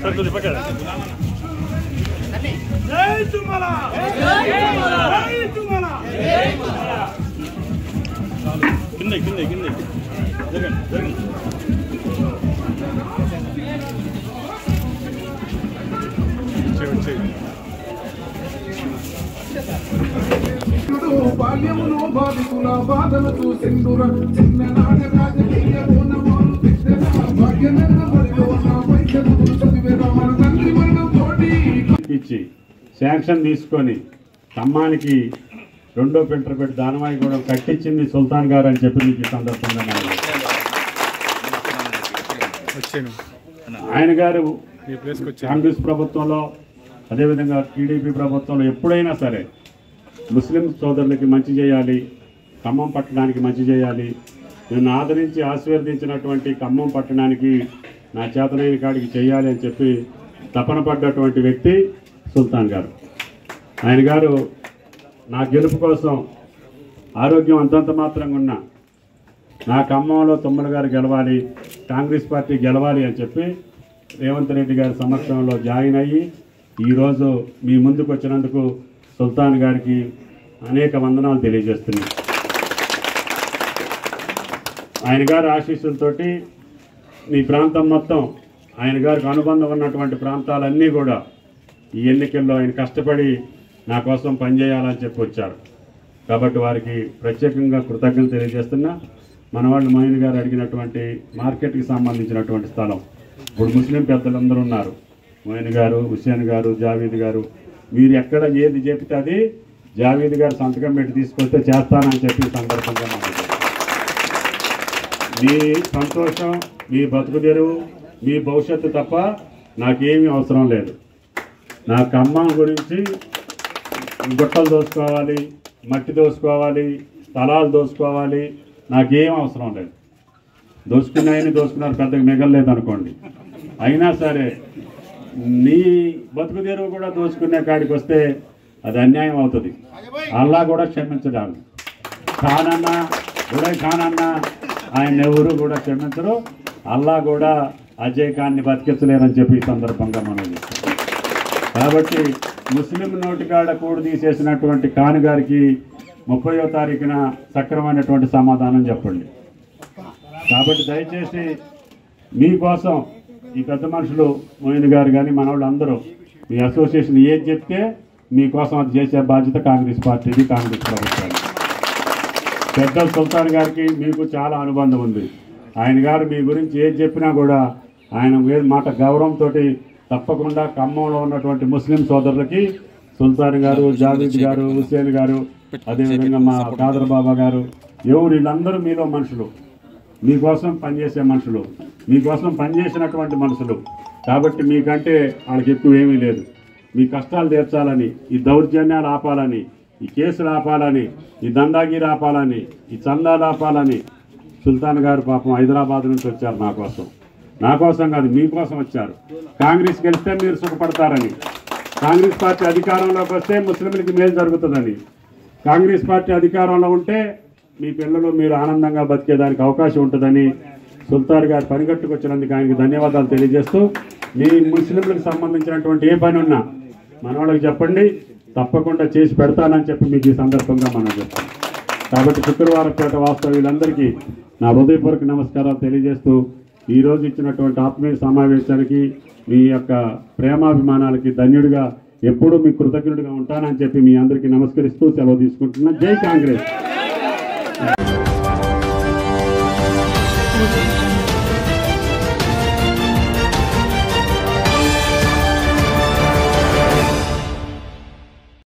జై తుమ్మల జై తుమ్మల కింద కింద కింద జరగండి జరగండి బాల్యములో బాధితుల బాధలు చూసిందుర చిన్ననాటి రాజకీయ పూర్ణమాలు తెచ్చిన భాగ్యమైన బడిలో నా వైద్యములు చదివేరా మన తండ్రి మరణం తోటి ఇచ్చి శాంక్షన్ తీసుకొని ఖమ్మానికి రెండో ఫిల్టర్ పెట్టి దానవాయిగూడెం కట్టించింది సుల్తాన్ గారు అని చెప్పి మీకు ఈ సందర్భంగా నేను ఆయన గారు కాంగ్రెస్ ప్రభుత్వంలో అదేవిధంగా టీడీపీ ప్రభుత్వంలో ఎప్పుడైనా సరే ముస్లిం సోదరులకి మంచి చేయాలి ఖమ్మం పట్టణానికి మంచి చేయాలి నన్ను ఆదరించి ఆశీర్వదించినటువంటి ఖమ్మం పట్టణానికి నా చేతనైన కాడికి చేయాలి అని చెప్పి తపన పడ్డటువంటి వ్యక్తి సుల్తాన్ గారు ఆయన గారు నా గెలుపు కోసం ఆరోగ్యం అంతంత మాత్రంగా ఉన్నా నా ఖమ్మంలో తుమ్మల గారు గెలవాలి కాంగ్రెస్ పార్టీ గెలవాలి అని చెప్పి రేవంత్ రెడ్డి గారి సమక్షంలో జాయిన్ అయ్యి ఈరోజు మీ ముందుకు వచ్చినందుకు సుల్తాన్ గారికి అనేక వందనాలు తెలియజేస్తున్నాయి ఆయన గారి ఆశీస్సులతోటి మీ ప్రాంతం మొత్తం ఆయన గారికి అనుబంధం ఉన్నటువంటి ప్రాంతాలన్నీ కూడా ఈ ఎన్నికల్లో ఆయన కష్టపడి నా కోసం పనిచేయాలని చెప్పి వచ్చారు కాబట్టి వారికి ప్రత్యేకంగా కృతజ్ఞతలు తెలియజేస్తున్నా మన వాళ్ళు మోయిన్ గారు అడిగినటువంటి మార్కెట్కి సంబంధించినటువంటి స్థలం ఇప్పుడు ముస్లిం పెద్దలందరూ ఉన్నారు మోయిన్ గారు హుస్సేన్ గారు జావీద్ గారు మీరు ఎక్కడ ఏది చెప్తే అది జావీద్ గారు సంతకం పెట్టి తీసుకొస్తే చేస్తానని చెప్పి ఈ సందర్భంగా మనం మీ సంతోషం మీ బతుకు తెరువు మీ భవిష్యత్తు తప్ప నాకేమీ అవసరం లేదు నా ఖమ్మం గురించి గుట్టలు దోసుకోవాలి మట్టి దోసుకోవాలి స్థలాలు దోసుకోవాలి నాకేం అవసరం లేదు దోసుకున్నాయని దోసుకున్నారు పెద్దగా మిగలలేదు అనుకోండి అయినా సరే నీ బతుకు తెరువు కూడా దోసుకునే కాడికి వస్తే అది అన్యాయం అవుతుంది అల్లా కూడా క్షమించడానికి ఖానన్నా ఉడయ్ ఖానన్నా ఆయన ఎవరు కూడా క్షమించరు అల్లా కూడా అజయ్ ఖాన్ని బతికించలేరని చెప్పి ఈ సందర్భంగా మనం చేస్తాం కాబట్టి ముస్లిం నోటికాడ కూడు తీసేసినటువంటి ఖాన్ గారికి ముప్పయో తారీఖున సక్రమైనటువంటి సమాధానం చెప్పండి కాబట్టి దయచేసి మీకోసం ఈ పెద్ద మనుషులు మోయిన్ గారు కానీ మన వాళ్ళు అందరూ మీ అసోసియేషన్ ఏది చెప్తే మీకోసం అది చేసే బాధ్యత కాంగ్రెస్ పార్టీది కాంగ్రెస్ ప్రభుత్వానికి పెద్ద సుల్తాన్ గారికి మీకు చాలా అనుబంధం ఉంది ఆయన గారు మీ గురించి ఏది చెప్పినా కూడా ఆయన ఏ- మాట గౌరవంతో తప్పకుండా ఖమ్మంలో ఉన్నటువంటి ముస్లిం సోదరులకి సుల్తాన్ గారు జావీద్ గారు హుసేన్ గారు అదేవిధంగా మా కాదర్ బాబా గారు ఎవరు వీళ్ళందరూ మీలో మనుషులు మీకోసం పనిచేసే మనుషులు మీకోసం పనిచేసినటువంటి మనుషులు కాబట్టి మీకంటే వాళ్ళకి ఎక్కువ ఏమీ లేదు మీ కష్టాలు తీర్చాలని ఈ దౌర్జన్యాలు ఆపాలని ఈ కేసులు ఆపాలని ఈ దందాగిరి ఆపాలని ఈ చందాలు ఆపాలని సుల్తాన్ గారు పాపం హైదరాబాద్ నుంచి వచ్చారు నా కోసం నా కోసం కాదు మీకోసం వచ్చారు కాంగ్రెస్ గెలిస్తే మీరు సుఖపడతారని కాంగ్రెస్ పార్టీ అధికారంలోకి వస్తే ముస్లింలకి మేలు జరుగుతుందని కాంగ్రెస్ పార్టీ అధికారంలో ఉంటే మీ పిల్లలు మీరు ఆనందంగా బతికేదానికి అవకాశం ఉంటుందని సుల్తాన్ గారు పనిగట్టుకు వచ్చినందుకు ఆయనకి ధన్యవాదాలు తెలియజేస్తూ మీ ముస్లింలకు సంబంధించినటువంటి ఏ పని ఉన్నా మన వాళ్ళకి చెప్పండి తప్పకుండా చేసి పెడతానని చెప్పి మీకు ఈ సందర్భంగా మనం చెప్తాం కాబట్టి శుక్రవారం పేట వాస్తవ్యులందరికీ నా హృదయపూర్వక నమస్కారాలు తెలియజేస్తూ ఈ రోజు ఇచ్చినటువంటి ఆత్మీయ సమావేశానికి మీ యొక్క ప్రేమాభిమానాలకి ధన్యుడిగా ఎప్పుడూ మీ కృతజ్ఞుడిగా ఉంటానని చెప్పి మీ అందరికీ నమస్కరిస్తూ సెలవు తీసుకుంటున్నా జై కాంగ్రెస్